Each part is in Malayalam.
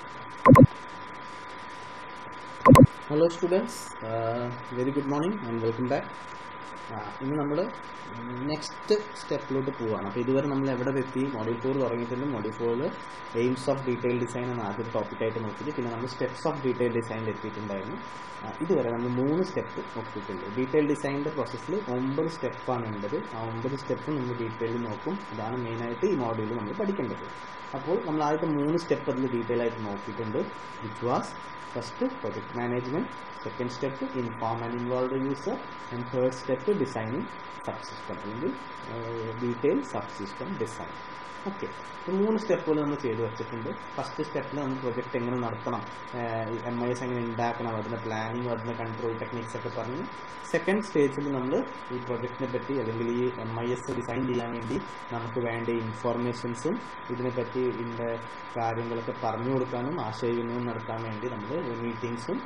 Hello students very good morning and welcome back ഇന്ന് നമ്മൾ നെക്സ്റ്റ് സ്റ്റെപ്പിലോട്ട് പോവുകയാണ് അപ്പോൾ ഇതുവരെ നമ്മൾ എവിടെ എത്തി മോഡ്യൂൾ ഫോർ തുടങ്ങിയിട്ടുണ്ട് മോഡ്യൂൾ ഫോറിൽ എയിംസ് ഓഫ് ഡീറ്റെയിൽ ഡിസൈൻ എന്ന ആദ്യത്തെ ടോപ്പിക്കായിട്ട് നോക്കിയിട്ട് പിന്നെ നമ്മൾ സ്റ്റെപ്സ് ഓഫ് ഡീറ്റെയിൽ ഡിസൈനിൽ എത്തിയിട്ടുണ്ടായിരുന്നു ആ, ഇതുവരെ നമ്മൾ മൂന്ന് സ്റ്റെപ്പ് നോക്കിയിട്ടുണ്ട് ഡീറ്റെയിൽ ഡിസൈനിൻ്റെ പ്രോസസ്സിൽ ഒമ്പത് സ്റ്റെപ്പാണ് ഉള്ളത് ആ ഒമ്പത് സ്റ്റെപ്പ് നമ്മൾ ഡീറ്റെയിൽ നോക്കും അതാണ് മെയിനായിട്ട് ഈ മോഡ്യൂളിൽ നമ്മൾ പഠിക്കേണ്ടത് അപ്പോൾ നമ്മൾ ആദ്യത്തെ മൂന്ന് സ്റ്റെപ്പ് അതിൽ ഡീറ്റെയിൽ ആയിട്ട് നോക്കിയിട്ടുണ്ട് it was first project management second step inform and involve the user and third step designing sub system അല്ലെങ്കിൽ detail sub system design okay മൂന്ന് സ്റ്റെപ്പുകൾ നമ്മൾ ചെയ്തു വെച്ചിട്ടുണ്ട് ഫസ്റ്റ് സ്റ്റെപ്പിൽ നമ്മൾ പ്രൊജക്ട് എങ്ങനെ നടത്തണം എം ഐ എസ് എങ്ങനെ ഉണ്ടാക്കണം അതിൻ്റെ പ്ലാനിങ് അതിൻ്റെ കൺട്രോൾ ടെക്നിക്സ് ഒക്കെ പറഞ്ഞ് സെക്കൻഡ് സ്റ്റേജിൽ നമ്മൾ ഈ പ്രൊജക്റ്റിനെ പറ്റി അല്ലെങ്കിൽ ഈ എം ഐ എസ് ഡിസൈൻ ചെയ്യാൻ വേണ്ടി നമുക്ക് വേണ്ട ഇൻഫോർമേഷൻസും ഇതിനെപ്പറ്റി ഇതിൻ്റെ കാര്യങ്ങളൊക്കെ പറഞ്ഞു കൊടുക്കാനും ആശയവിനിമയം നടത്താൻ വേണ്ടി നമ്മൾ മീറ്റിങ്സും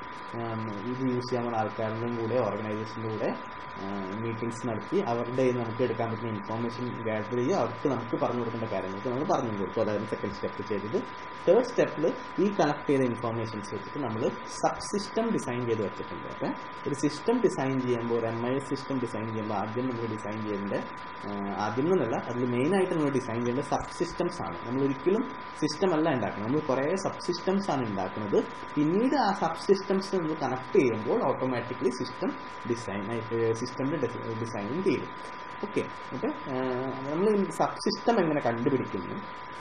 ഇത് യൂസ് ചെയ്യാൻ പോകുന്ന ആൾക്കാരുടെയും കൂടെ ഓർഗനൈസേഷൻ്റെ കൂടെ മീറ്റിംഗ്സ് നടത്തി അവരുടെ കയ്യിൽ നിന്ന് നമുക്ക് എടുക്കാൻ പറ്റുന്ന ഇൻഫോർമേഷൻ ഗ്യാദർ ചെയ്യുക അവർക്ക് നമുക്ക് പറഞ്ഞു കൊടുക്കേണ്ട കാര്യങ്ങൾക്ക് നമ്മൾ പറഞ്ഞു കൊടുക്കും അതായത് സെക്കൻഡ് സ്റ്റെപ്പ് ചെയ്തത് തേർഡ് സ്റ്റെപ്പിൽ ഈ കളക്ട് ചെയ്ത ഇൻഫോർമേഷൻസ് വെച്ചിട്ട് നമ്മൾ സബ് സിസ്റ്റം ഡിസൈൻ ചെയ്ത് വെച്ചിട്ടുണ്ട് അപ്പോൾ ഒരു സിസ്റ്റം ഡിസൈൻ ചെയ്യുമ്പോൾ ഒരു M I S system design ചെയ്യുമ്പോൾ ആദ്യം നമ്മൾ ഡിസൈൻ ചെയ്യേണ്ട ആദ്യം എന്നല്ല അതിൽ മെയിനായിട്ട് നമ്മൾ ഡിസൈൻ ചെയ്യേണ്ട സബ് സിസ്റ്റംസ് ആണ് നമ്മൾ ഒരിക്കലും സിസ്റ്റം അല്ല ഉണ്ടാക്കുന്നത് നമ്മൾ കുറേ സബ് സിസ്റ്റംസ് ആണ് ഉണ്ടാക്കുന്നത് പിന്നീട് ആ സബ് സിസ്റ്റംസ് നമ്മൾ കണക്ട് ചെയ്യുമ്പോൾ ഓട്ടോമാറ്റിക്കലി സിസ്റ്റം ഡിസൈൻ സിസ്റ്റമിൻ്റെ ഡിസൈനിങ് തീരും ഓക്കെ അപ്പോൾ നമ്മൾ സബ് സിസ്റ്റം എങ്ങനെ കണ്ടുപിടിക്കുന്നു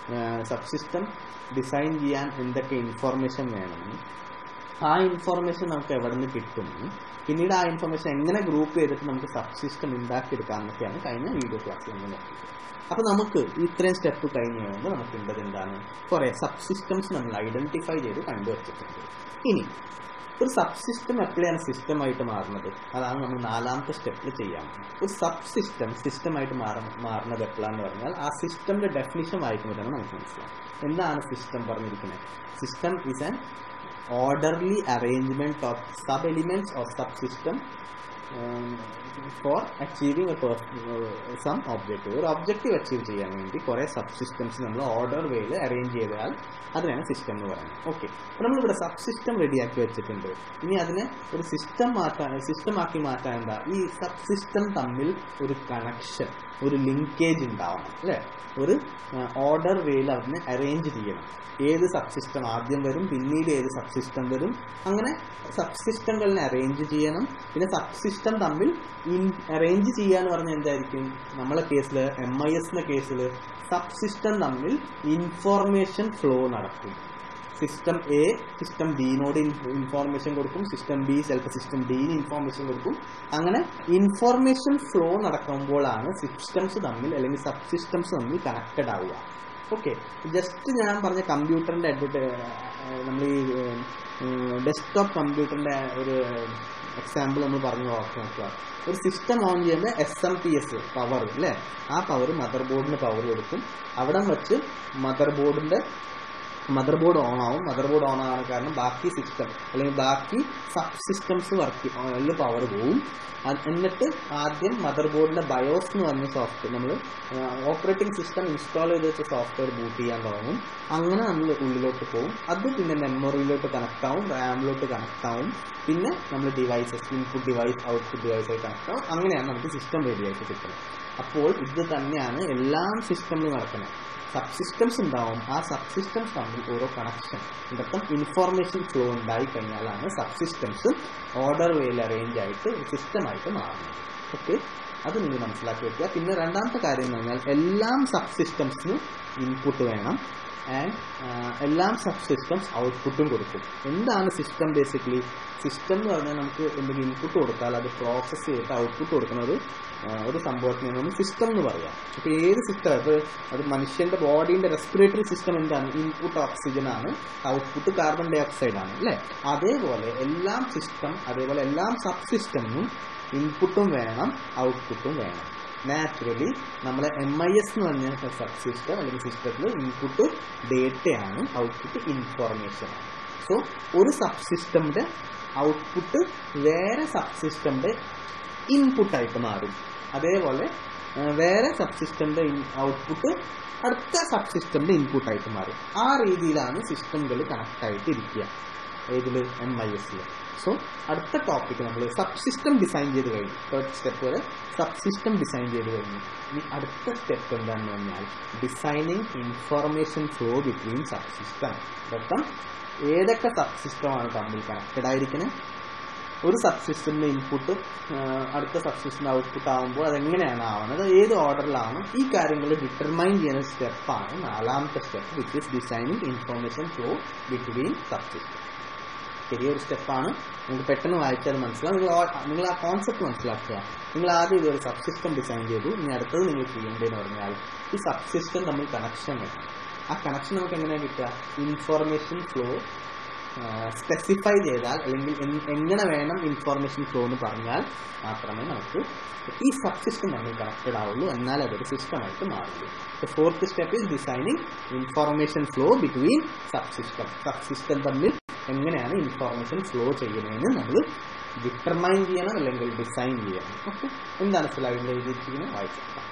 സബ് സിസ്റ്റം ഡിസൈൻ ചെയ്യാൻ എന്തൊക്കെ ഇൻഫോർമേഷൻ വേണം ആ ഇൻഫോർമേഷൻ നമുക്ക് എവിടെ നിന്ന് കിട്ടും പിന്നീട് ആ ഇൻഫോർമേഷൻ എങ്ങനെ ഗ്രൂപ്പ് ചെയ്തിട്ട് നമുക്ക് സബ് സിസ്റ്റം ഉണ്ടാക്കിയെടുക്കാമെന്നൊക്കെയാണ് കഴിഞ്ഞ വീഡിയോ ക്ലാസ്സിൽ നമ്മൾ നോക്കിയത് അപ്പോൾ നമുക്ക് ഇത്രയും സ്റ്റെപ്പ് കഴിഞ്ഞ് കഴിയുമ്പോൾ നമുക്ക് ഉള്ളത് എന്താണ് കുറേ സബ് സിസ്റ്റംസ് നമ്മൾ ഐഡന്റിഫൈ ചെയ്ത് കണ്ടുവച്ചിട്ടുണ്ട് ഇനി ഒരു സബ് സിസ്റ്റം എപ്പോഴാണ് സിസ്റ്റമായിട്ട് മാറുന്നത് അതാണ് നമ്മൾ നാലാമത്തെ സ്റ്റെപ്പിൽ ചെയ്യാൻ പോകുന്നത്. ഒരു സബ് സിസ്റ്റം സിസ്റ്റമായിട്ട് മാറ മാറുന്നത് എപ്പോഴാന്ന് പറഞ്ഞാൽ ആ സിസ്റ്റമിന്റെ ഡെഫിനിഷൻ വായിക്കുമ്പോൾ തന്നെ നമുക്ക് മനസ്സിലാവും എന്താണ് സിസ്റ്റം പറഞ്ഞിരിക്കുന്നത് system is an orderly arrangement of sub elements of sub system for achieving some objective ഒരു ഒബ്ജക്റ്റീവ് അച്ചീവ് ചെയ്യാൻ വേണ്ടി കുറേ സബ് സിസ്റ്റംസ് നമ്മൾ ഓർഡർ വേയിൽ അറേഞ്ച് ചെയ്താൽ അതിനാണ് സിസ്റ്റം എന്ന് പറയുന്നത് ഓക്കെ അപ്പോൾ നമ്മളിവിടെ സബ് സിസ്റ്റം റെഡിയാക്കി വെച്ചിട്ടുണ്ട് ഇനി അതിനെ ഒരു സിസ്റ്റം മാറ്റാൻ സിസ്റ്റം ആക്കി മാറ്റാൻ എന്താ ഈ സബ് സിസ്റ്റം തമ്മിൽ ഒരു കണക്ഷൻ ഒരു ലിങ്കേജ് ഉണ്ടാവണം അല്ലേ ഒരു ഓർഡർ വേയിൽ അതിനെ അറേഞ്ച് ചെയ്യണം ഏത് സബ് സിസ്റ്റം ആദ്യം വരും പിന്നീട് ഏത് സബ് സിസ്റ്റം വരും അങ്ങനെ സബ് സിസ്റ്റങ്ങളിനെ അറേഞ്ച് ചെയ്യണം പിന്നെ സബ് സിസ്റ്റം തമ്മിൽ ഇൻ അറേഞ്ച് ചെയ്യാന്ന് പറഞ്ഞാൽ എന്തായിരിക്കും നമ്മളെ കേസിൽ എം ഐ എസിന്റെ കേസിൽ സബ് സിസ്റ്റം തമ്മിൽ ഇൻഫോർമേഷൻ ഫ്ലോ നടക്കും സിസ്റ്റം എ സിസ്റ്റം ബിനോട് ഇൻഫോർമേഷൻ കൊടുക്കും സിസ്റ്റം ബി ചിലപ്പോൾ സിസ്റ്റം ഡിന് ഇൻഫോർമേഷൻ കൊടുക്കും അങ്ങനെ ഇൻഫോർമേഷൻ ഫ്ലോ നടക്കുമ്പോഴാണ് സിസ്റ്റംസ് തമ്മിൽ അല്ലെങ്കിൽ സബ് സിസ്റ്റംസ് തമ്മിൽ കണക്റ്റഡ് ആവുക ഓക്കെ ജസ്റ്റ് ഞാൻ പറഞ്ഞ കമ്പ്യൂട്ടറിന്റെ അഡ്വർട്ട് നമ്മൾ ഈ ഡെസ്ക്ടോപ്പ് കമ്പ്യൂട്ടറിന്റെ ഒരു എക്സാമ്പിൾ നമ്മൾ പറഞ്ഞു ഓർത്ത് നോക്കുക ഒരു സിസ്റ്റം ഓൺ ചെയ്യുമ്പോൾ S M P S power അല്ലേ ആ പവർ മദർ ബോർഡിന് പവർ കൊടുക്കും അവിടെ വെച്ച് മദർ ബോർഡിന്റെ മദർ ബോർഡ് ഓൺ ആവും മദർ ബോർഡ് ഓൺ ആവാൻ കാരണം ബാക്കി സിസ്റ്റം അല്ലെങ്കിൽ ബാക്കി സബ് സിസ്റ്റംസ് വർക്ക് അതിൽ പവർ പോവും അത് എന്നിട്ട് ആദ്യം മദർ ബോർഡിന്റെ ബയോസ് എന്ന് പറഞ്ഞ സോഫ്റ്റ്വെയർ നമ്മൾ ഓപ്പറേറ്റിംഗ് സിസ്റ്റം ഇൻസ്റ്റാൾ ചെയ്ത് വെച്ച സോഫ്റ്റ്വെയർ ബൂട്ട് ചെയ്യാൻ തുടങ്ങും അങ്ങനെ നമ്മൾ ഉള്ളിലോട്ട് പോകും അത് പിന്നെ മെമ്മറിയിലോട്ട് കണക്ട് ആവും റാമിലോട്ട് കണക്ട് ആവും പിന്നെ നമ്മൾ devices input device output device ആയി കണക്ട് ആവും അങ്ങനെയാണ് നമുക്ക് സിസ്റ്റം റെഡി ആയിട്ട് കിട്ടുന്നത് അപ്പോൾ ഇത് തന്നെയാണ് എല്ലാം സിസ്റ്റമിൽ നടക്കുന്നത് സബ് സിസ്റ്റംസ് ഉണ്ടാവും ആ സബ് സിസ്റ്റംസ് തമ്മിൽ ഓരോ കണക്ഷൻ ഇതൊക്കെ ഇൻഫോർമേഷൻ ഫ്ലോ ഉണ്ടായി കഴിഞ്ഞാലാണ് സബ് സിസ്റ്റംസ് ഓർഡർ വേയിൽ അറേഞ്ച് ആയിട്ട് സിസ്റ്റമായിട്ട് മാറുന്നത് ഓക്കെ അത് നിങ്ങൾ മനസ്സിലാക്കി വെക്കുക പിന്നെ രണ്ടാമത്തെ കാര്യം എന്ന് പറഞ്ഞാൽ എല്ലാം സബ് സിസ്റ്റംസിനും ഇൻപുട്ട് വേണം ആൻഡ് എല്ലാം സബ് സിസ്റ്റംസ് ഔട്ട്പുട്ടും കൊടുക്കും എന്താണ് സിസ്റ്റം ബേസിക്കലി സിസ്റ്റം എന്ന് പറഞ്ഞാൽ നമുക്ക് എന്തെങ്കിലും ഇൻപുട്ട് കൊടുത്താൽ അത് പ്രോസസ്സ് ചെയ്തിട്ട് ഔട്ട്പുട്ട് കൊടുക്കുന്ന ഒരു ആ, ഒരു സംഭവത്തിനെ നമ്മൾ സിസ്റ്റം എന്ന് പറയാം അപ്പോൾ ഏത് സിസ്റ്റം ഇപ്പോൾ അത് മനുഷ്യന്റെ ബോഡീന്റെ റെസ്പിറേറ്ററി സിസ്റ്റം എന്താണ് ഇൻപുട്ട് ഓക്സിജൻ ആണ് ഔട്ട്പുട്ട് കാർബൺ ഡൈ ഓക്സൈഡ് ആണ് അല്ലേ അതേപോലെ എല്ലാം സിസ്റ്റം അതേപോലെ എല്ലാം സബ് സിസ്റ്റമിനും ഇൻപുട്ടും വേണം ഔട്ട്പുട്ടും വേണം നാച്ചുറലി നമ്മളെ എം ഐ എസ് എന്ന് പറഞ്ഞ സബ് സിസ്റ്റം അല്ലെങ്കിൽ സിസ്റ്റത്തിൽ ഇൻപുട്ട് ഡേറ്റയാണ് ഔട്ട്പുട്ട് ഇൻഫോർമേഷൻ ആണ് സോ ഒരു സബ് സിസ്റ്റമിന്റെ ഔട്ട്പുട്ട് വേറെ സബ് സിസ്റ്റമിന്റെ ഇൻപുട്ടായിട്ട് മാറും അതേപോലെ വേറെ സബ് സിസ്റ്റമിന്റെ ഔട്ട്പുട്ട് അടുത്ത സബ് സിസ്റ്റമിന്റെ ഇൻപുട്ട് ആയിട്ട് മാറും ആ രീതിയിലാണ് സിസ്റ്റമുകൾ കണക്ട് ആയിട്ട് ഇരിക്കുക ഏതിൽ എം ഐ എസിൽ സോ അടുത്ത ടോപ്പിക് നമ്മൾ സബ് സിസ്റ്റം ഡിസൈൻ ചെയ്ത് കഴിഞ്ഞു തേർഡ് സ്റ്റെപ്പ് വരെ സബ് സിസ്റ്റം ഡിസൈൻ ചെയ്ത് കഴിഞ്ഞു ഇനി അടുത്ത സ്റ്റെപ്പ് എന്താണെന്ന് പറഞ്ഞാൽ designing information flow between sub system അർത്ഥം ഏതൊക്കെ സബ് സിസ്റ്റമാണ് തമ്മിൽ കണക്റ്റഡ് ആയിരിക്കുന്നത് ഒരു സബ് സിസ്റ്റമിന്റെ ഇൻപുട്ട് അടുത്ത സബ് സിസ്റ്റമിന്റെ ഔട്ട്പുട്ട് ആകുമ്പോൾ അതെങ്ങനെയാണ് ആവുന്നത് ഏത് ഓർഡറിലാണ് ഈ കാര്യങ്ങൾ ഡിറ്റർമൈൻ ചെയ്യുന്ന സ്റ്റെപ്പാണ് നാലാമത്തെ step which is designing information flow between sub system ചെറിയൊരു സ്റ്റെപ്പാണ് നിങ്ങൾക്ക് പെട്ടെന്ന് വായിച്ചാൽ മനസ്സിലാവും നിങ്ങൾ ആ- നിങ്ങൾ ആ കോൺസെപ്റ്റ് മനസ്സിലാക്കുക നിങ്ങൾ ആദ്യം ഇതൊരു സബ് സിസ്റ്റം ഡിസൈൻ ചെയ്തു ഇനി അടുത്തത് നിങ്ങൾ ചെയ്യേണ്ടതെന്ന് പറഞ്ഞാൽ ഈ സബ് സിസ്റ്റം തമ്മിൽ കണക്ഷൻ വേണം ആ കണക്ഷൻ നമുക്ക് എങ്ങനെയാണ് കിട്ടുക ഇൻഫോർമേഷൻ ഫ്ലോ സ്പെസിഫൈ ചെയ്താൽ അല്ലെങ്കിൽ എൻ- എങ്ങനെ വേണം ഇൻഫോർമേഷൻ ഫ്ലോ എന്ന് പറഞ്ഞാൽ മാത്രമേ നമുക്ക് ഈ സബ് സിസ്റ്റം തമ്മിൽ കണക്റ്റഡ് ആവുള്ളൂ എന്നാൽ അതൊരു സിസ്റ്റമായിട്ട് മാറുള്ളൂ fourth step is designing information flow between sub system sub system തമ്മിൽ എങ്ങനെയാണ് ഇൻഫോർമേഷൻ ഫ്ലോ ചെയ്യുന്നതെന്ന് നമ്മൾ ഡിറ്റർമൈൻ ചെയ്യണം അല്ലെങ്കിൽ ഡിസൈൻ ചെയ്യണം ഓക്കെ എന്താണ് സ്ലൈഡിൽ എഴുതിയിരിക്കുന്നത് വായിക്കാം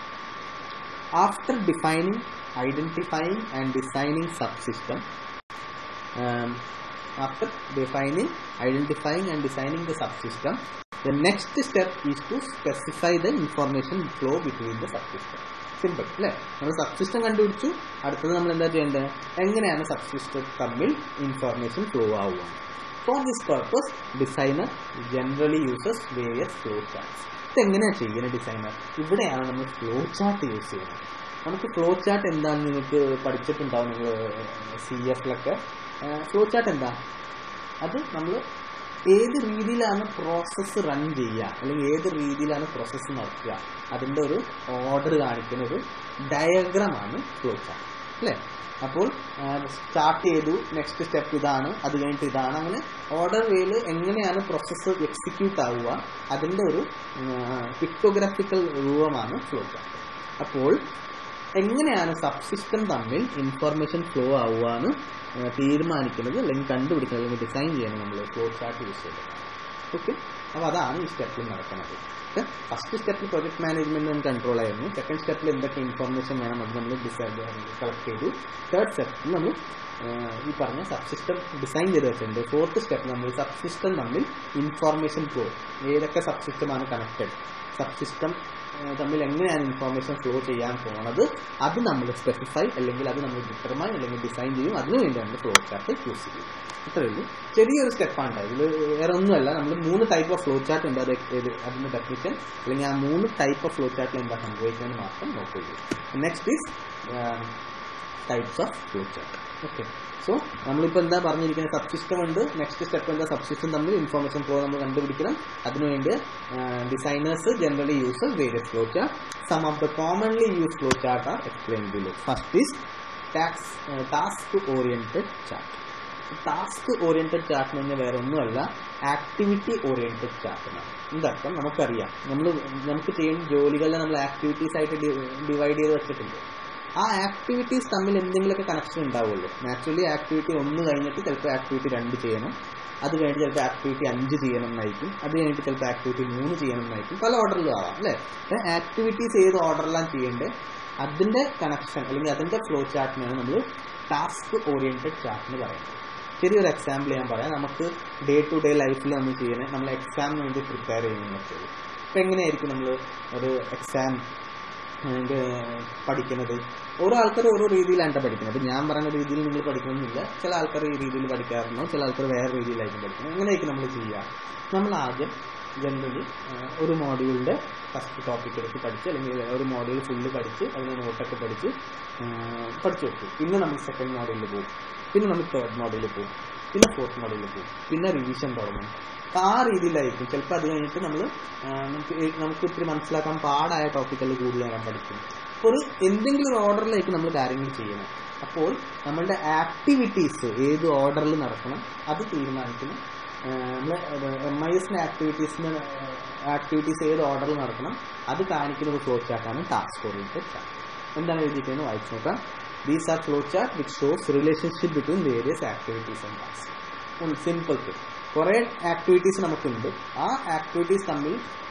after defining identifying and designing sub system um, after defining, identifying and designing the subsystem, the next step is to specify the information flow between the subsystem. Simple അല്ലേ നമ്മൾ സബ്സിസ്റ്റം കണ്ടുപിടിച്ചു അടുത്തത് നമ്മൾ എന്താ ചെയ്യേണ്ടത് എങ്ങനെയാണ് സബ്സിസ്റ്റം തമ്മിൽ ഇൻഫോർമേഷൻ ഫ്ലോ ആവുക for this purpose designer generally uses various flow charts ഇതെങ്ങനെയാണ് ചെയ്യുന്നത് ഡിസൈനർ ഇവിടെയാണ് നമ്മൾ ഫ്ലോ ചാർട്ട് യൂസ് ചെയ്യുന്നത് നമുക്ക് ഫ്ലോ ചാർട്ട് എന്താണെന്ന് നിങ്ങൾക്ക് പഠിച്ചിട്ടുണ്ടാവും നിങ്ങൾ സി എഫിലൊക്കെ ഫ്ലോ ചാർട്ട് എന്താ അത് നമ്മൾ ഏത് രീതിയിലാണ് പ്രോസസ്സ് റൺ ചെയ്യുക അല്ലെങ്കിൽ ഏത് രീതിയിലാണ് പ്രോസസ്സ് നടക്കുക അതിൻ്റെ ഒരു ഓർഡർ കാണിക്കുന്ന ഒരു ഡയഗ്രമാണ് ഫ്ലോ ചാർട്ട് അല്ലേ അപ്പോൾ സ്റ്റാർട്ട് ചെയ്തു നെക്സ്റ്റ് സ്റ്റെപ്പ് ഇതാണ് അത് കഴിഞ്ഞിട്ട് ഇതാണ് അങ്ങനെ ഓർഡർ വേയിൽ എങ്ങനെയാണ് പ്രോസസ്സ് എക്സിക്യൂട്ട് ആവുക അതിൻ്റെ ഒരു പിക്ടോഗ്രാഫിക്കൽ രൂപമാണ് ഫ്ലോ ചാർട്ട് അപ്പോൾ എങ്ങനെയാണ് സബ് സിസ്റ്റം തമ്മിൽ ഇൻഫർമേഷൻ ഫ്ലോ ആവുക എന്ന് ഏഹ് തീരുമാനിക്കുന്നത് അല്ലെങ്കിൽ കണ്ടുപിടിക്കുന്നത് അല്ലെങ്കിൽ ഡിസൈൻ ചെയ്യണം നമ്മൾ ഫ്ലോ ചാർട്ട് യൂസ് ചെയ്തത് ഓക്കെ അപ്പോൾ അതാണ് ഈ സ്റ്റെപ്പിൽ നടക്കുന്നത് ഫസ്റ്റ് സ്റ്റെപ്പിൽ പ്രൊജക്ട് മാനേജ്മെന്റ് കൺട്രോൾ ആയിരുന്നു സെക്കൻഡ് സ്റ്റെപ്പിൽ എന്തൊക്കെ ഇൻഫർമേഷൻ വേണം അത് നമ്മൾ ഡിസൈൻ കളക്ട് ചെയ്തു തേർഡ് സ്റ്റെപ്പിൽ നമ്മൾ ഏഹ് ഈ പറഞ്ഞ സബ് സിസ്റ്റം ഡിസൈൻ ചെയ്ത് വെച്ചിട്ടുണ്ട് ഫോർത്ത് സ്റ്റെപ്പ് നമ്മൾ സബ് സിസ്റ്റം തമ്മിൽ ഇൻഫോർമേഷൻ ഫ്ലോ ഏതൊക്കെ സബ് സിസ്റ്റമാണ് കണക്റ്റഡ് സബ് സിസ്റ്റം തമ്മിൽ എങ്ങനെയാണ് ഇൻഫോർമേഷൻ ഫ്ലോ ചെയ്യാൻ പോണത് അത് നമ്മൾ സ്പെസിഫൈ അല്ലെങ്കിൽ അത് നമ്മൾ ഡിറ്റർമൈൻ അല്ലെങ്കിൽ ഡിസൈൻ ചെയ്യും അതിനുവേണ്ടി നമ്മൾ ഫ്ലോ ചാർട്ട് യൂസ് ചെയ്യും അത്രയേ ഉള്ളൂ ചെറിയൊരു സ്റ്റെപ്പാണ് ഇതിൽ വേറെ ഒന്നുമല്ല നമ്മൾ മൂന്ന് ടൈപ്പ് ഓഫ് ഫ്ലോ ചാർട്ട് ഉണ്ട് അത് ഏത് അതിന്റെ ഡെഫിനിഷൻ അല്ലെങ്കിൽ ആ മൂന്ന് ടൈപ്പ് ഓഫ് ഫ്ലോ ചാർട്ടിൽ എന്താ സംഭവിക്കുന്നത് മാത്രം നോക്കുകയുള്ളൂ next is types of flow chart okay so നമ്മളിപ്പോൾ എന്താ പറഞ്ഞിരിക്കുന്നത് സബ് സിസ്റ്റം ഉണ്ട് നെക്സ്റ്റ് സ്റ്റെപ്പ് എന്താ സബ് സിസ്റ്റം തമ്മിൽ ഇൻഫോർമേഷൻ ഫ്ലോ നമ്മൾ കണ്ടുപിടിക്കണം അതിനുവേണ്ടി designers generally use various flow chart some of the commonly use flow chart are explain below first is tax task oriented chart task oriented chart എന്ന് പറഞ്ഞാൽ വേറെ ഒന്നുമല്ല ആക്ടിവിറ്റി ഓറിയന്റഡ് ചാർട്ട് എന്നാണ് ഇതർത്ഥം നമുക്കറിയാം നമ്മൾ നമുക്ക് ചെയ്യുന്ന ജോലികളെ നമ്മൾ ആക്ടിവിറ്റീസ് ആയിട്ട് ഡിവൈഡ് ചെയ്ത് വെച്ചിട്ടുണ്ട് ആ ആക്ടിവിറ്റീസ് തമ്മിൽ എന്തെങ്കിലുമൊക്കെ കണക്ഷൻ ഉണ്ടാവുള്ളൂ നാച്ചുറലി ആക്ടിവിറ്റി ഒന്ന് കഴിഞ്ഞിട്ട് ചിലപ്പോൾ ആക്ടിവിറ്റി രണ്ട് ചെയ്യണം അത് കഴിഞ്ഞിട്ട് ചിലപ്പോൾ ആക്ടിവിറ്റി അഞ്ച് ചെയ്യണം എന്നായിരിക്കും അത് കഴിഞ്ഞിട്ട് ചിലപ്പോൾ ആക്ടിവിറ്റി മൂന്ന് ചെയ്യണം എന്നായിരിക്കും പല ഓർഡറിലും ആവാം അല്ലേ ആക്ടിവിറ്റീസ് ഏത് ഓർഡറിലാണ് ചെയ്യേണ്ടത് അതിന്റെ കണക്ഷൻ അല്ലെങ്കിൽ അതിന്റെ ഫ്ലോ ചാർട്ടിനാണ് നമ്മൾ ടാസ്ക് ഓറിയന്റഡ് ചാർട്ട് എന്ന് പറയുന്നത് ചെറിയൊരു എക്സാമ്പിൾ ഞാൻ പറയാം നമുക്ക് ഡേ ടു ഡേ ലൈഫിൽ നമ്മൾ ചെയ്യുന്നത് നമ്മൾ എക്സാമിന് വേണ്ടി പ്രിപ്പയർ ചെയ്യുന്ന വെച്ചത് അപ്പം എങ്ങനെയായിരിക്കും നമ്മൾ ഒരു എക്സാം പഠിക്കുന്നത് ഓരോ ആൾക്കാർ ഓരോ രീതിയിലാണ് പഠിക്കുന്നത് അപ്പം ഞാൻ പറയുന്ന രീതിയിൽ നിങ്ങൾ പഠിക്കണമെന്നില്ല ചില ആൾക്കാർ ഈ രീതിയിൽ പഠിക്കാറുണ്ടോ ചില ആൾക്കാർ വേറെ രീതിയിലായിരിക്കും പഠിക്കുന്നത് എങ്ങനെയായിരിക്കും നമ്മൾ ചെയ്യുക നമ്മൾ ആദ്യം ജനറലി ഒരു മോഡ്യൂളിൻ്റെ ഫസ്റ്റ് ടോപ്പിക് എടുത്ത് പഠിച്ച് അല്ലെങ്കിൽ ഒരു മോഡ്യൂൾ ഫുള്ള് പഠിച്ച് അതിന് നോട്ടൊക്കെ പഠിച്ച് പഠിച്ചു വെക്കും പിന്നെ നമ്മൾ സെക്കൻഡ് മോഡ്യൂളിൽ പോകും പിന്നെ നമ്മൾ തേർഡ് മോഡ്യൂളിൽ പോകും പിന്നെ ഫോർത്ത് മോഡ്യൂളിൽ പോകും പിന്നെ റിവിഷൻ തുടങ്ങും അപ്പം ആ രീതിയിലായിരിക്കും ചിലപ്പോൾ അത് കഴിഞ്ഞിട്ട് നമ്മൾ നമുക്ക് നമുക്ക് ഇത്തിരി മനസ്സിലാക്കാൻ പാടായ ടോപ്പിക്കുകൾ കൂടുതൽ നേരം പഠിക്കും അപ്പോൾ ഒരു എന്തെങ്കിലും ഒരു ഓർഡറിലേക്ക് നമ്മൾ കാര്യങ്ങൾ ചെയ്യണം അപ്പോൾ നമ്മളുടെ ആക്ടിവിറ്റീസ് ഏത് ഓർഡറിൽ നടക്കണം അത് തീരുമാനിക്കണം നമ്മൾ എം ഐ എസിന്റെ ആക്ടിവിറ്റീസിന് ആക്ടിവിറ്റീസ് ഏത് ഓർഡറിൽ നടക്കണം അത് കാണിക്കുന്ന ഒരു ഫ്ലോ ചാർട്ടാണ് ടാസ്ക് ഓറിയന്റഡ് ചാർട്ട് എന്താണ് എഴുതിയിരിക്കുന്നത് വായിച്ചു നോക്കാം these are flow chart which shows relationship between various activities and task simple കുറേ ആക്ടിവിറ്റീസ് നമുക്കുണ്ട് ആ ആക്ടിവിറ്റീസ് തമ്മിൽ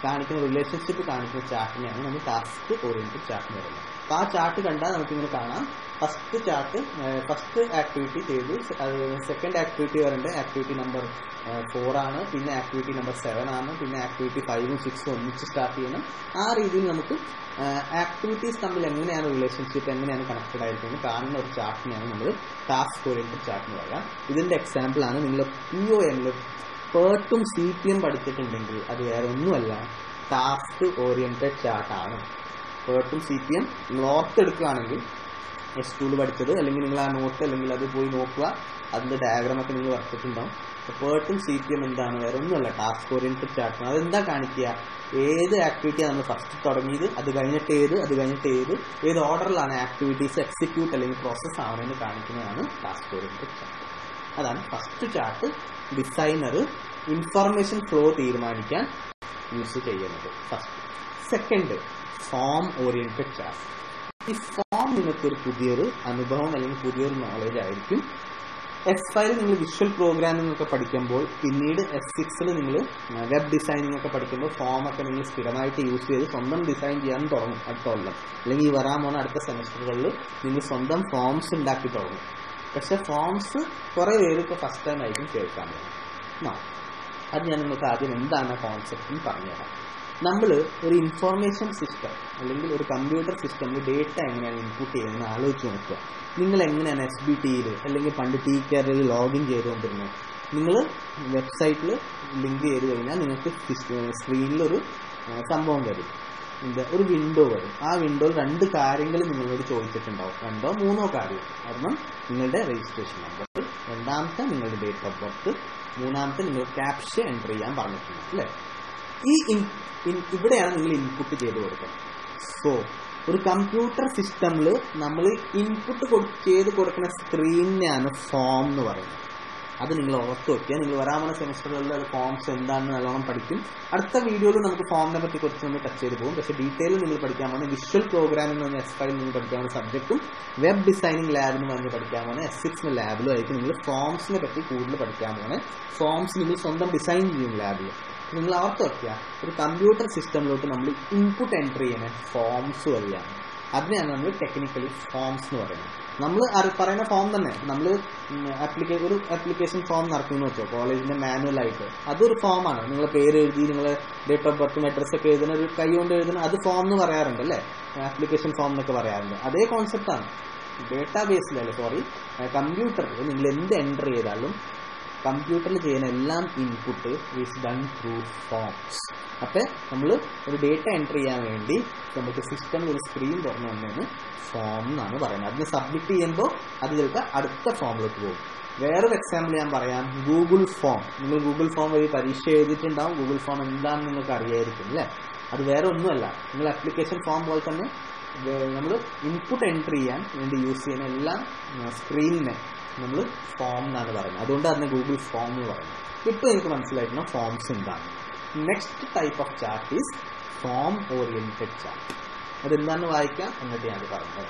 കാണിക്കുന്ന റിലേഷൻഷിപ്പ് കാണിക്കുന്ന ചാർട്ടിനെയാണ് നമ്മൾ ടാസ്ക് ഓറിയന്റഡ് ചാർട്ട് എന്ന് പറയുന്നത് അപ്പോൾ ആ ചാർട്ട് കണ്ടാൽ നമുക്കിങ്ങനെ കാണാം ഫസ്റ്റ് ചാർട്ട് ഫസ്റ്റ് ആക്ടിവിറ്റി ചെയ്തു സെക്കൻഡ് ആക്ടിവിറ്റി വരേണ്ട ആക്ടിവിറ്റി നമ്പർ ഫോർ ആണ് പിന്നെ ആക്ടിവിറ്റി നമ്പർ സെവൻ ആണ് പിന്നെ ആക്ടിവിറ്റി ഫൈവും സിക്സും ഒന്നിച്ച് സ്റ്റാർട്ട് ചെയ്യണം ആ രീതിയിൽ നമുക്ക് ആക്ടിവിറ്റീസ് തമ്മിൽ എങ്ങനെയാണ് റിലേഷൻഷിപ്പ് എങ്ങനെയാണ് കണക്റ്റഡ് ആയിരിക്കുന്നത് കാണുന്ന ഒരു ചാർട്ടിനെയാണ് നമ്മൾ ടാസ്ക് ഓറിയന്റഡ് ചാർട്ട് എന്ന് പറയാം ഇതിന്റെ എക്സാമ്പിൾ ആണ് നിങ്ങൾ പി ഒ എമ്മിൽ പേർട്ടും സി പി എം പഠിച്ചിട്ടുണ്ടെങ്കിൽ അത് വേറെ ഒന്നുമല്ല ടാസ്ക് ഓറിയന്റഡ് ചാർട്ടാണ് പേർട്ടും സി പി എം നിങ്ങൾ ഓർത്തെടുക്കുകയാണെങ്കിൽ എസ് ടൂല് പഠിച്ചത് അല്ലെങ്കിൽ നിങ്ങൾ ആ നോട്ട് അല്ലെങ്കിൽ അത് പോയി നോക്കുക അതിന്റെ ഡയഗ്രാം ഒക്കെ നിങ്ങൾ വരച്ചിട്ടുണ്ടാവും പേർട്ടും സി പി എം എന്താണ് വേറെ ഒന്നുമല്ല ടാസ്ക് ഓറിയന്റഡ് ചാർട്ടാണ് അതെന്താ കാണിക്കുക ഏത് ആക്ടിവിറ്റിയാണ് നമ്മൾ ഫസ്റ്റ് തുടങ്ങിയത് അത് കഴിഞ്ഞിട്ട് ഏത് അത് കഴിഞ്ഞിട്ട് ഏത് ഏത് ഓർഡറിലാണ് ആക്ടിവിറ്റീസ് എക്സിക്യൂട്ട് അല്ലെങ്കിൽ പ്രോസസ് ആവണമെന്ന് കാണിക്കുന്നതാണ് ടാസ്ക് ഓറിയന്റഡ് ചാർട്ട് അതാണ് first chart designer information flow തീരുമാനിക്കാൻ യൂസ് ചെയ്യുന്നത് first second form oriented chart ഈ ഫോം നിങ്ങൾക്ക് ഒരു പുതിയൊരു അനുഭവം അല്ലെങ്കിൽ പുതിയൊരു നോളജ് ആയിരിക്കും എസ് ഫൈവിൽ നിങ്ങൾ വിഷ്വൽ പ്രോഗ്രാമിംഗ് ഒക്കെ പഠിക്കുമ്പോൾ പിന്നീട് എസ് സിക്സിൽ നിങ്ങൾ വെബ് ഡിസൈനിങ് ഒക്കെ പഠിക്കുമ്പോൾ ഫോം ഒക്കെ നിങ്ങൾ സ്ഥിരമായിട്ട് യൂസ് ചെയ്ത് സ്വന്തം ഡിസൈൻ ചെയ്യാൻ തുടങ്ങും അടുത്ത കൊല്ലം അല്ലെങ്കിൽ ഈ വരാൻ പോകുന്ന അടുത്ത സെമസ്റ്ററുകളിൽ നിങ്ങൾ സ്വന്തം ഫോംസ് ഉണ്ടാക്കി തുടങ്ങും പക്ഷെ ഫോംസ് കുറെ പേര് ഇപ്പോൾ ഫസ്റ്റ് ടൈം ആയിരിക്കും കേൾക്കാൻ പോകുന്നത് അത് ഞാൻ നിങ്ങൾക്ക് ആദ്യം എന്താണ് കോൺസെപ്റ്റ് പറഞ്ഞുതരാം നമ്മൾ ഒരു ഇൻഫോർമേഷൻ സിസ്റ്റം അല്ലെങ്കിൽ ഒരു കമ്പ്യൂട്ടർ സിസ്റ്റമിൽ ഡേറ്റ എങ്ങനെയാണ് ഇൻപുട്ട് ചെയ്യുന്നത് ആലോചിച്ച് നോക്കുക നിങ്ങൾ എങ്ങനെയാണ് എസ് ബി ടിയിൽ അല്ലെങ്കിൽ പണ്ട് ടി കെയറിൽ ലോഗിൻ ചെയ്തുകൊണ്ടിരുന്നത് നിങ്ങൾ വെബ്സൈറ്റിൽ ലിങ്ക് ചെയ്ത് കഴിഞ്ഞാൽ നിങ്ങൾക്ക് സ്ക്രീനിൽ ഒരു സംഭവം വരും എന്താ ഒരു വിൻഡോ വരും ആ വിൻഡോയിൽ രണ്ട് കാര്യങ്ങൾ നിങ്ങളോട് ചോദിച്ചിട്ടുണ്ടാവും രണ്ടോ മൂന്നോ കാര്യം കാരണം നിങ്ങളുടെ രജിസ്ട്രേഷൻ നമ്പർ രണ്ടാമത്തെ നിങ്ങളുടെ ഡേറ്റ് ഓഫ് ബർത്ത് മൂന്നാമത്തെ നിങ്ങൾ ക്യാപ്ഷ എൻ്റർ ചെയ്യാൻ പറഞ്ഞിട്ടുണ്ട് അല്ലേ ഈ ഇവിടെയാണ് നിങ്ങൾ ഇൻപുട്ട് ചെയ്ത് കൊടുക്കുന്നത് സോ ഒരു കമ്പ്യൂട്ടർ സിസ്റ്റമിൽ നമ്മൾ ഇൻപുട്ട് ചെയ്ത് കൊടുക്കുന്ന സ്ക്രീനിനെയാണ് ഫോം എന്ന് പറയുന്നത് അത് നിങ്ങൾ ഓർത്ത് വെക്കുക നിങ്ങൾ വരാമണ സെമിസ്റ്ററുകളിൽ അത് ഫോംസ് എന്താണെന്ന് നല്ലോണം പഠിക്കും അടുത്ത വീഡിയോയിൽ നമുക്ക് ഫോമിനെ പറ്റി കുറച്ച് നമ്മൾ ടച്ച് ചെയ്ത് പോകും പക്ഷേ ഡീറ്റെയിൽ നിങ്ങൾ പഠിക്കാൻ പോകുന്ന വിഷ്വൽ പ്രോഗ്രാമിംഗ് എന്ന് പറഞ്ഞ എസ് ഫൈവ് നിങ്ങൾ പഠിക്കാൻ പോകുന്ന സബ്ജക്റ്റും വെബ് ഡിസൈനിങ് ലാബ് എന്ന് പറഞ്ഞ് പഠിക്കാൻ പോകുന്ന എസ് സിക്സ് ലാബിലും ആയിരിക്കും നിങ്ങൾ ഫോംസിനെ പറ്റി കൂടുതൽ പഠിക്കാൻ പോകുന്നത് ഫോംസ് നിങ്ങൾ സ്വന്തം ഡിസൈൻ ചെയ്യും ലാബിൽ നിങ്ങൾ ഓർത്ത് വെക്കുക ഒരു കമ്പ്യൂട്ടർ സിസ്റ്റമിലോട്ട് നമ്മൾ ഇൻപുട്ട് എൻ്റർ ചെയ്യുന്ന ഫോംസ് വഴിയാണ് അതിനെയാണ് നമ്മൾ ടെക്നിക്കലി ഫോംസ് എന്ന് പറയുന്നത് നമ്മൾ പറയുന്ന ഫോം തന്നെ നമ്മൾ ആപ്ലിക്കേ ഒരു ആപ്ലിക്കേഷൻ ഫോം നടത്തുന്നു വെച്ചോ കോളേജിന്റെ മാനുവൽ ആയിട്ട് അതൊരു ഫോമാണ് നിങ്ങളെ പേര് എഴുതി നിങ്ങളെ ഡേറ്റ് ഓഫ് ബർത്തും അഡ്രസ് ഒക്കെ എഴുതുന്ന ഒരു കൈ കൊണ്ട് എഴുതുന്ന അത് ഫോം എന്ന് പറയാറുണ്ട് അല്ലേ ആപ്ലിക്കേഷൻ ഫോം എന്നൊക്കെ പറയാറുണ്ട് അതേ കോൺസെപ്റ്റാണ് ഡേറ്റാ ബേസിലല്ല സോറി കമ്പ്യൂട്ടറിൽ നിങ്ങൾ എന്ത് എൻ്റർ ചെയ്താലും കമ്പ്യൂട്ടറിൽ ചെയ്യുന്ന എല്ലാം input is done through forms അപ്പം നമ്മൾ ഒരു ഡേറ്റ എൻ്റർ ചെയ്യാൻ വേണ്ടി നമുക്ക് സിസ്റ്റമിൽ ഒരു സ്ക്രീൻ തുറന്നു വന്നതിന് ഫോം എന്നാണ് പറയുന്നത് അതിന് സബ്മിറ്റ് ചെയ്യുമ്പോൾ അത് ചിലപ്പോൾ അടുത്ത ഫോമിലേക്ക് പോകും വേറൊരു എക്സാമ്പിൾ ഞാൻ പറയാം ഗൂഗിൾ ഫോം നിങ്ങൾ ഗൂഗിൾ ഫോം വഴി പരീക്ഷ എഴുതിയിട്ടുണ്ടാവും ഗൂഗിൾ ഫോം എന്താണെന്ന് നിങ്ങൾക്ക് അറിയായിരിക്കും അല്ലേ അത് വേറെ ഒന്നുമല്ല നിങ്ങൾ ആപ്ലിക്കേഷൻ ഫോം പോലെ തന്നെ നമ്മൾ ഇൻപുട്ട് എൻ്റർ ചെയ്യാൻ വേണ്ടി യൂസ് ചെയ്യുന്ന എല്ലാം സ്ക്രീനിനെ നമ്മൾ ഫോം എന്നാണ് പറയുന്നത് അതുകൊണ്ട് അതിനെ ഗൂഗിൾ ഫോം എന്ന് പറയുന്നത് ഇപ്പോൾ എനിക്ക് മനസ്സിലാക്കണം ഫോംസ് എന്താണ് next type of chart is form oriented chart അതെന്താണെന്ന് വായിക്കാം എന്നിട്ട് ഞാൻ പറഞ്ഞത്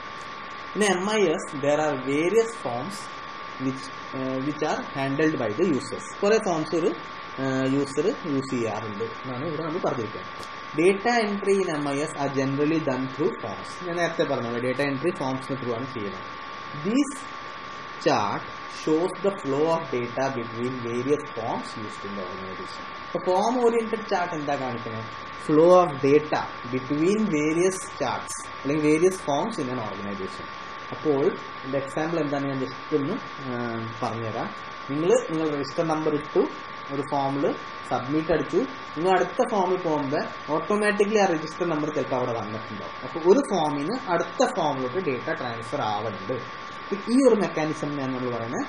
in M I S there are various forms which which are handled by the users കുറേ ഫോംസ് ഒരു യൂസർ യൂസ് ചെയ്യാറുണ്ട് എന്നാണ് ഇവിടെ നമ്മൾ പറഞ്ഞിരിക്കുന്നത് data entry in M I S are generally done through forms ഞാൻ നേരത്തെ പറഞ്ഞത് ഡേറ്റ എൻട്രി ഫോംസിന് ത്രൂ ആണ് ചെയ്യുന്നത് these chart shows the flow of data between various forms used in the organization. അപ്പോൾ ഫോം ഓറിയന്റഡ് ചാർട്ട് എന്താ കാണിക്കുന്നത് flow of data between various charts അല്ലെങ്കിൽ various forms in an organization അപ്പോൾ എൻ്റെ എക്സാമ്പിൾ എന്താണ് ഞാൻ ജസ്റ്റ് ഒന്ന് പറഞ്ഞുതരാം നിങ്ങൾ നിങ്ങൾ രജിസ്റ്റർ നമ്പർ ഇട്ടു ഒരു ഫോമിൽ സബ്മിറ്റ് അടിച്ചു നിങ്ങൾ അടുത്ത ഫോമിൽ പോകുമ്പോൾ ഓട്ടോമാറ്റിക്കലി ആ രജിസ്റ്റർ നമ്പർ ചിലപ്പോൾ അവിടെ വന്നിട്ടുണ്ടാവും അപ്പോൾ ഒരു ഫോമിന് അടുത്ത ഫോമിലോട്ട് ഡേറ്റ ട്രാൻസ്ഫർ ആവുന്നുണ്ട് ഈ ഒരു മെക്കാനിസം ഞാൻ നമ്മൾ പറയുന്നത്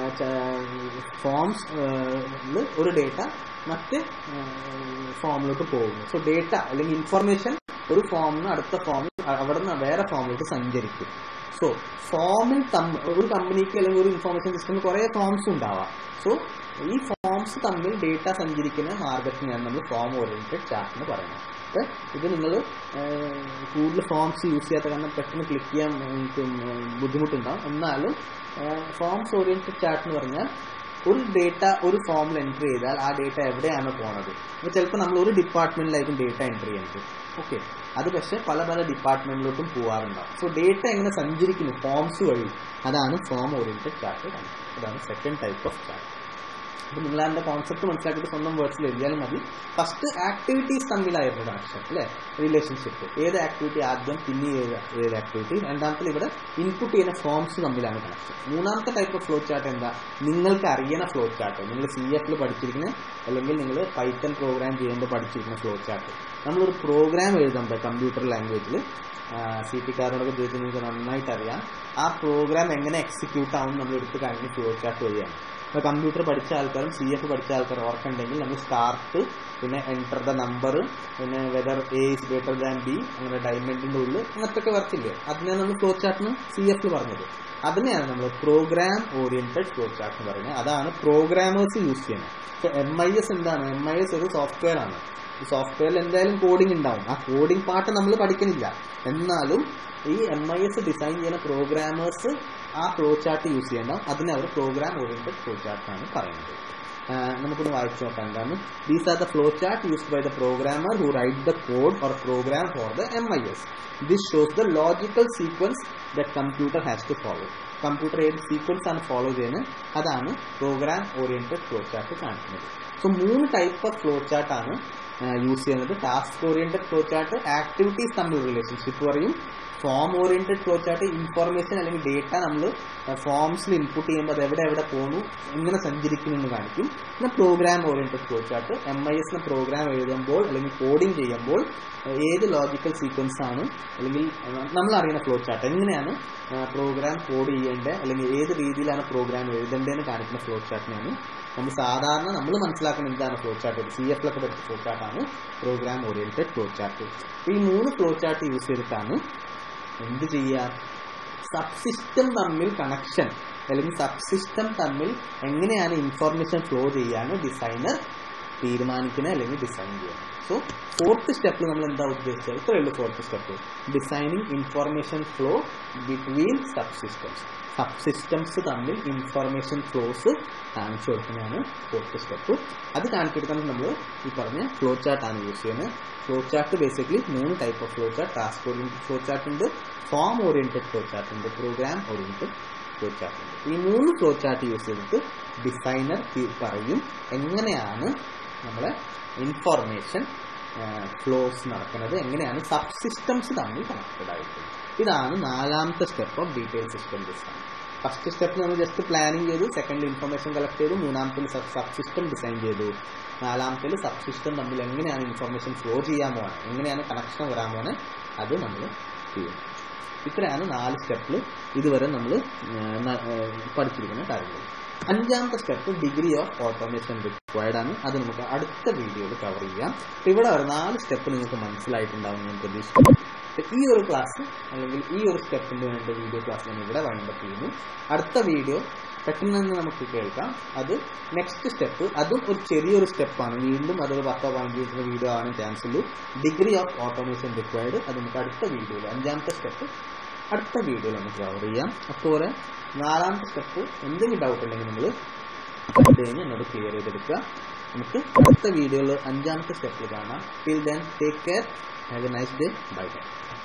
ഫോംസ് ഒരു ഡേറ്റ മറ്റ് ഫോമിലോട്ട് പോകുന്നു സോ ഡേറ്റ അല്ലെങ്കിൽ ഇൻഫർമേഷൻ ഒരു ഫോമിൽ നിന്ന് അടുത്ത ഫോമിൽ അവിടെ നിന്ന് വേറെ ഫോമിലോട്ട് സഞ്ചരിക്കും സോ ഫോമിൽ ഒരു കമ്പനിക്ക് അല്ലെങ്കിൽ ഒരു ഇൻഫർമേഷൻ സിസ്റ്റമിൽ കുറേ ഫോംസ് ഉണ്ടാവാം സോ ഈ ഫോംസ് തമ്മിൽ ഡേറ്റ സഞ്ചരിക്കുന്ന മാർഗത്തിനാണ് നമ്മൾ ഫോം ഓറിയന്റഡ് ചാർട്ട് എന്ന് പറയുന്നത് അപ്പോൾ ഇത് നിങ്ങൾ കൂടുതൽ ഫോംസ് യൂസ് ചെയ്യാത്ത കാരണം പെട്ടെന്ന് ക്ലിക്ക് ചെയ്യാൻ നിങ്ങൾക്ക് ബുദ്ധിമുട്ടുണ്ടാവും എന്നാലും ഫോംസ് ഓറിയന്റഡ് ചാർട്ട് എന്ന് പറഞ്ഞാൽ ഒരു ഡേറ്റ ഒരു ഫോമിൽ എൻട്രി ചെയ്താൽ ആ ഡേറ്റ എവിടെയാണ് പോണത് അപ്പോൾ ചിലപ്പോൾ നമ്മൾ ഒരു ഡിപ്പാർട്ട്മെന്റിലായിരിക്കും ഡേറ്റ എൻട്രി ചെയ്യുന്നത് ഓക്കെ അത് പക്ഷേ പല പല ഡിപ്പാർട്ട്മെന്റിലോട്ടും പോകാറുണ്ടാവും സോ ഡേറ്റ എങ്ങനെ സഞ്ചരിക്കുന്നു ഫോംസ് വഴി അതാണ് ഫോം ഓറിയന്റഡ് ചാർട്ട് അതാണ് സെക്കൻഡ് ടൈപ്പ് ഓഫ് ചാർട്ട് അപ്പോൾ നിങ്ങൾ അതിന്റെ കോൺസെപ്റ്റ് മനസ്സിലാക്കിയിട്ട് സ്വന്തം വേർഡ്സിൽ എഴുതിയാലും മതി ഫസ്റ്റ് ആക്ടിവിറ്റീസ് തമ്മിലായിരുന്നു കണക്ഷൻ അല്ലേ റിലേഷൻഷിപ്പ് ഏത് ആക്ടിവിറ്റി ആദ്യം പിന്നെ ഏത് ഏത് ആക്ടിവിറ്റി രണ്ടാമത്തിൽ ഇവിടെ ഇൻപുട്ട് ചെയ്യുന്ന ഫോംസ് തമ്മിലാണ് കണക്ഷൻ മൂന്നാമത്തെ ടൈപ്പ് ഓഫ് ഫ്ലോ ചാർട്ട് എന്താ നിങ്ങൾക്ക് അറിയുന്ന ഫ്ലോ ചാർട്ട് നിങ്ങൾ സി എഫിൽ പഠിച്ചിരിക്കുന്ന അല്ലെങ്കിൽ നിങ്ങൾ പൈത്തൺ പ്രോഗ്രാം ചെയ്യുമ്പോൾ പഠിച്ചിരിക്കുന്ന ഫ്ലോ ചാർട്ട് നമ്മളൊരു പ്രോഗ്രാം എഴുതുമ്പോൾ കമ്പ്യൂട്ടർ ലാംഗ്വേജിൽ സി ടി കാരനോടൊക്കെ ചോദിച്ചാൽ നിങ്ങൾക്ക് നന്നായിട്ട് അറിയാം ആ പ്രോഗ്രാം എങ്ങനെ എക്സിക്യൂട്ട് ആവും നമ്മൾ എടുത്ത് കഴിഞ്ഞ് ഫ്ലോ ചാർട്ട് വഴിയാണ് ഇപ്പോൾ കമ്പ്യൂട്ടർ പഠിച്ച ആൾക്കാരും സി എഫ് പഠിച്ച ആൾക്കാരും ഓർക്കുന്നുണ്ടെങ്കിൽ നമ്മൾ സ്റ്റാർട്ട് പിന്നെ എൻ്റർ ദ നമ്പർ പിന്നെ whether A is greater than B അങ്ങനെ ഡയമണ്ടിന്റെ ഉള്ളിൽ അങ്ങനത്തെ ഒക്കെ വർക്കില്ലേ അതിനെ നമ്മൾ ഫ്ലോ ചാർട്ടിന് സി എഫ് പറഞ്ഞത് അതിനെയാണ് നമ്മൾ പ്രോഗ്രാം ഓറിയന്റഡ് ഫ്ലോ ചാർട്ട് എന്ന് പറയുന്നത് അതാണ് പ്രോഗ്രാമേഴ്സ് യൂസ് ചെയ്യുന്നത് ഇപ്പോൾ എം ഐ എസ് എന്താണ് എം ഐ എസ് ഒരു സോഫ്റ്റ്വെയർ ആണ് ഈ സോഫ്റ്റ്വെയറിൽ എന്തായാലും കോഡിംഗ് ഉണ്ടാവും ആ കോഡിംഗ് പാർട്ട് നമ്മൾ പഠിക്കുന്നില്ല എന്നാലും ഈ എം ഐ എസ് ഡിസൈൻ ചെയ്യുന്ന പ്രോഗ്രാമേഴ്സ് ആ ഫ്ലോ ചാർട്ട് യൂസ് ചെയ്യണം അതിനെ അവർ പ്രോഗ്രാം ഓറിയന്റഡ് ഫ്ലോ ചാർട്ട് ആണ് പറയുന്നത് നമുക്കൊന്ന് വായിച്ചു നോക്കാം എന്താണ് these are the flow chart used by the programmer who write the code or program for the M I S this shows the logical sequence the computer has to follow computer ഏത് സീക്വൻസ് ആണ് ഫോളോ ചെയ്യുന്നത് അതാണ് പ്രോഗ്രാം ഓറിയന്റഡ് ഫ്ലോ ചാർട്ട് കാണിക്കുന്നത് സോ മൂന്ന് ടൈപ്പ് ഓഫ് ഫ്ലോ ചാർട്ട് ആണ് യൂസ് ചെയ്യുന്നത് task oriented flow chart activities തമ്മിൽ റിലേഷൻഷിപ്പ് പറയും form oriented flow chart information അല്ലെങ്കിൽ ഡേറ്റ നമ്മൾ ഫോംസിൽ ഇൻപുട്ട് ചെയ്യുമ്പോൾ അത് എവിടെ എവിടെ പോകുന്നു എങ്ങനെ സഞ്ചരിക്കുന്നു എന്ന് കാണിക്കും പിന്നെ program oriented flow chart M I എസിന് പ്രോഗ്രാം എഴുതുമ്പോൾ അല്ലെങ്കിൽ കോഡിംഗ് ചെയ്യുമ്പോൾ ഏത് ലോജിക്കൽ സീക്വൻസ് ആണ് അല്ലെങ്കിൽ നമ്മൾ അറിയുന്ന ഫ്ലോ ചാർട്ട് എങ്ങനെയാണ് പ്രോഗ്രാം കോഡ് ചെയ്യേണ്ടത് അല്ലെങ്കിൽ ഏത് രീതിയിലാണ് പ്രോഗ്രാം എഴുതേണ്ടതെന്ന് കാണിക്കുന്ന ഫ്ലോ ചാർട്ടിനാണ് നമ്മൾ സാധാരണ നമ്മൾ മനസ്സിലാക്കുന്ന എന്താണ് ഫ്ലോ ചാർട്ട് സി എഫ് ലൊക്കെ പഠിച്ച ഫ്ലോ ചാർട്ടാണ് പ്രോഗ്രാം ഓറിയന്റഡ് ഫ്ലോ ചാർട്ട് ഈ മൂന്ന് ഫ്ലോ ചാർട്ട് യൂസ് ചെയ്തിട്ടാണ് എന്ത് ചെയ്യുക സബ്സിസ്റ്റം തമ്മിൽ കണക്ഷൻ അല്ലെങ്കിൽ സബ്സിസ്റ്റം തമ്മിൽ എങ്ങനെയാണ് ഇൻഫർമേഷൻ ഫ്ലോ ചെയ്യാന്ന് ഡിസൈനർ തീരുമാനിക്കുന്നത് അല്ലെങ്കിൽ ഡിസൈൻ ചെയ്യുന്നത് സോ ഫോർത്ത് സ്റ്റെപ്പിൽ നമ്മൾ എന്താ ഉദ്ദേശിച്ചത് ഇത്രയേ ഉള്ളൂ fourth step designing information flow between subsystems subsystems തമ്മിൽ ഇൻഫർമേഷൻ ഫ്ലോസ് കാണിച്ചു കൊടുക്കുന്നതാണ് ഫോർത്ത് സ്റ്റെപ്പ് അത് കാണിച്ചു കൊടുക്കാൻ നമ്മൾ ഈ പറഞ്ഞ ഫ്ലോ ചാർട്ടാണ് യൂസ് ചെയ്യുന്നത് ഫ്ലോ ചാർട്ട് ബേസിക്കലി മൂന്ന് type of flow chart task oriented flow chart ഉണ്ട് ഫോം ഓറിയന്റഡ് ഫ്ലോ ചാർട്ട് ഉണ്ട് പ്രോഗ്രാം ഓറിയന്റഡ് ഫ്ലോ ചാർട്ട് ഉണ്ട് ഈ മൂന്ന് ഫ്ലോ ചാർട്ട് യൂസ് ചെയ്തിട്ട് ഡിസൈനർ പറയും എങ്ങനെയാണ് നമ്മളെ ഇൻഫോർമേഷൻ ഫ്ലോസ് നടക്കുന്നത് എങ്ങനെയാണ് സബ്സിസ്റ്റംസ് തമ്മിൽ കണക്റ്റഡ് ആയിട്ടുള്ളത് ഇതാണ് നാലാമത്തെ step of detail system design first step നമ്മൾ ജസ്റ്റ് പ്ലാനിങ് ചെയ്തു സെക്കൻഡിൽ ഇൻഫർമേഷൻ കളക്ട് ചെയ്തു മൂന്നാമത്തിൽ സബ് സിസ്റ്റം ഡിസൈൻ ചെയ്തു നാലാമത്തിൽ സബ് സിസ്റ്റം തമ്മിൽ എങ്ങനെയാണ് ഇൻഫർമേഷൻ ഫ്ലോ ചെയ്യാൻ പോകണം എങ്ങനെയാണ് കണക്ഷൻ വരാൻ പോകണേ അത് നമ്മൾ ചെയ്യും ഇത്രയാണ് നാല് സ്റ്റെപ്പിൽ ഇതുവരെ നമ്മൾ പഠിച്ചിരിക്കുന്ന കാര്യങ്ങൾ അഞ്ചാമത്തെ step degree of automation required ആണ് അത് നമുക്ക് അടുത്ത വീഡിയോയിൽ കവർ ചെയ്യാം ഇവിടെ ഒരു നാല് സ്റ്റെപ്പ് നിങ്ങൾക്ക് മനസ്സിലായിട്ടുണ്ടാവും ഞാൻ പ്രതീക്ഷിക്കുന്നു ഈ ഒരു ക്ലാസ് അല്ലെങ്കിൽ ഈ ഒരു സ്റ്റെപ്പിന് വേണ്ട വീഡിയോ ക്ലാസ് ഞാൻ ഇവിടെ വൈൻഡപ്പ് ചെയ്യുന്നു അടുത്ത വീഡിയോ പെട്ടെന്ന് തന്നെ നമുക്ക് കേൾക്കാം അത് നെക്സ്റ്റ് സ്റ്റെപ്പ് അതും ഒരു ചെറിയൊരു സ്റ്റെപ്പാണ് വീണ്ടും അതൊരു പത്തോ പതിനഞ്ച് വീഡിയോ ആണ് ചാൻസ് ഉള്ളൂ ഡിഗ്രി ഓഫ് ഓട്ടോമേഷൻ റിക്വയർഡ് അത് നമുക്ക് അടുത്ത വീഡിയോയിൽ അഞ്ചാമത്തെ സ്റ്റെപ്പ് അടുത്ത വീഡിയോയിൽ നമുക്ക് കവർ ചെയ്യാം അതുപോലെ നാലാമത്തെ സ്റ്റെപ്പ് എന്തെങ്കിലും ഡൗട്ട് ഉണ്ടെങ്കിൽ നിങ്ങൾ കഴിഞ്ഞ് എന്നോട് ക്ലിയർ ചെയ്തെടുക്കുക നമുക്ക് അടുത്ത വീഡിയോയിൽ അഞ്ചാമത്തെ സ്റ്റെപ്പിൽ കാണാം till then take care have a nice day bye by